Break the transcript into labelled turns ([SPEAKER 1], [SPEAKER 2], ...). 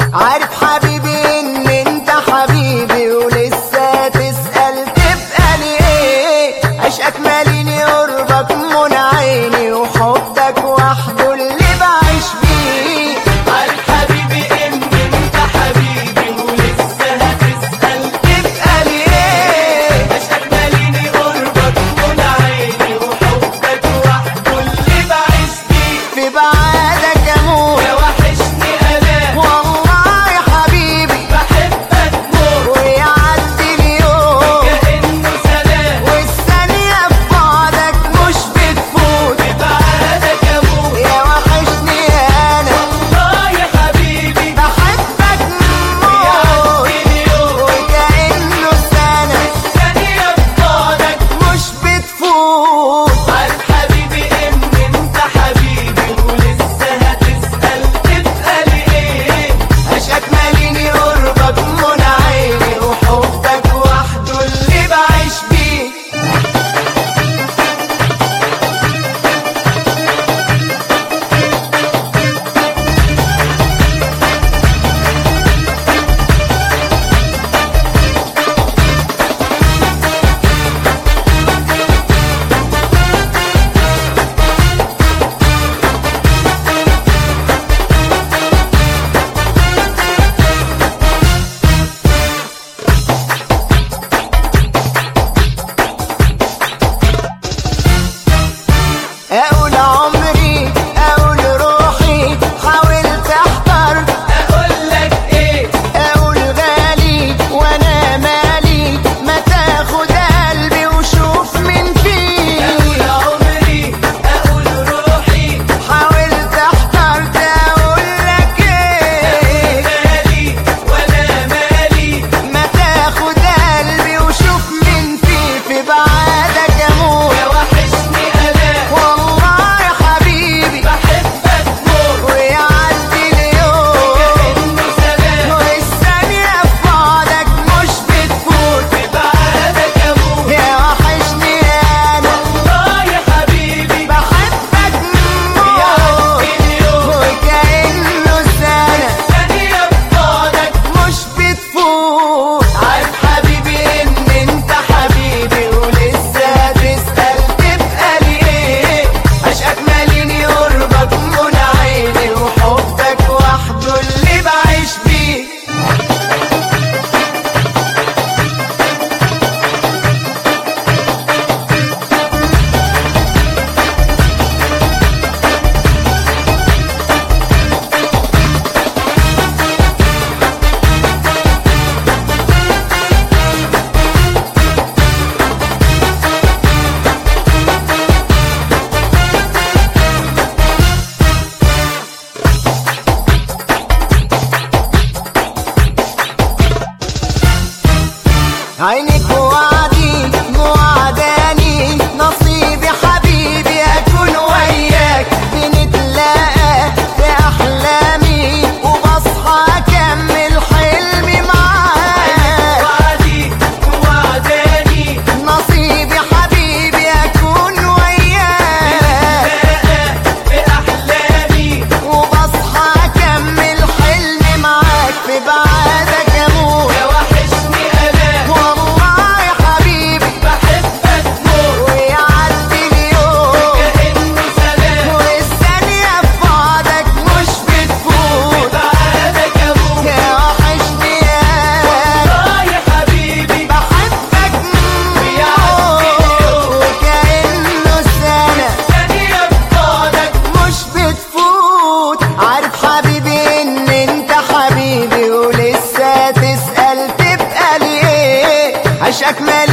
[SPEAKER 1] عارف حبيبي ان انت حبيبي ولسه تسأل تبقى لي ايه عشقك ماليني قربك من عيني وحبك وحده اللي بعيش بيه
[SPEAKER 2] عارف حبيبي ان انت حبيبي ولسه هتسأل
[SPEAKER 1] تبقى لي ايه
[SPEAKER 2] عشقك ماليني قربك من عيني وحبك وحده اللي بعيش بيه
[SPEAKER 1] في بعادك اموت
[SPEAKER 2] يا وحشني انا
[SPEAKER 1] والله يا حبيبي
[SPEAKER 2] بحبك موت
[SPEAKER 1] ويعدي اليوم
[SPEAKER 2] كأنه سلام
[SPEAKER 1] والثانية في بعدك مش بتفوت
[SPEAKER 2] بعدك اموت
[SPEAKER 1] يا وحشني انا
[SPEAKER 2] الله يا حبيبي
[SPEAKER 1] بحبك موت
[SPEAKER 2] يعدي اليوم
[SPEAKER 1] وكأنه سنة
[SPEAKER 2] ثانية ببعدك
[SPEAKER 1] مش بتفوت
[SPEAKER 2] عارف حبيبي ان انت حبيبي ولسه هتسأل تبقى لي ايه
[SPEAKER 1] عشقك ماليني قربك من عيني وحبك وحده اللي بعيش بيه اقول عمري اقول روحي حاولت احضر
[SPEAKER 2] اقول لك ايه
[SPEAKER 1] اقول غالي وانا مالي ما تاخد قلبي وشوف من فيه
[SPEAKER 2] اقول عمري اقول روحي
[SPEAKER 1] حاولت احضرت اقول لك ايه
[SPEAKER 2] مالي ولا مالي
[SPEAKER 1] ما تاخد قلبي وشوف من فيه في بعادك اموت
[SPEAKER 2] يا وحشني انا
[SPEAKER 1] والله يا حبيبي
[SPEAKER 2] بحبك موت
[SPEAKER 1] ويعدي اليوم
[SPEAKER 2] كأنه سلام
[SPEAKER 1] والثانية في بعدك مش بتفوت
[SPEAKER 2] بعدك اموت
[SPEAKER 1] يا وحشني انا
[SPEAKER 2] الله يا حبيبي
[SPEAKER 1] بحبك موت
[SPEAKER 2] يعدي اليوم
[SPEAKER 1] وكأنه سنة
[SPEAKER 2] ثانية ببعدك
[SPEAKER 1] مش بتفوت عارف حبيبي ان انت حبيبي ولسه تسأل تبقى لي ايه عشقك ماليني قربك من عيني وحبك وحده اللي بعيش بيه عينك وعدي موعداني نصيبي حبيبي اكون وياك بنتلاقى في احلامي وبصحى اكمل حلمي معاك
[SPEAKER 2] وعدي وعداني
[SPEAKER 1] نصيبي حبيبي اكون وياك
[SPEAKER 2] في احلامي
[SPEAKER 1] وبصحى اكمل حلمي معاك في بعادك اموت
[SPEAKER 2] يا وحشني انا
[SPEAKER 1] والله يا حبيبي
[SPEAKER 2] بحبك موت
[SPEAKER 1] ويعدي اليوم
[SPEAKER 2] كأنه سلام
[SPEAKER 1] والثانية في بعدك مش بتفوت
[SPEAKER 2] بعدك اموت
[SPEAKER 1] يا وحشني انا
[SPEAKER 2] الله يا حبيبي
[SPEAKER 1] بحبك موت وكأنه سنة
[SPEAKER 2] ثانية ببعدك
[SPEAKER 1] مش بتفوت عارف حبيبي ان انت حبيبي ولسه تسأل تبقى لي ايه عشقك مالي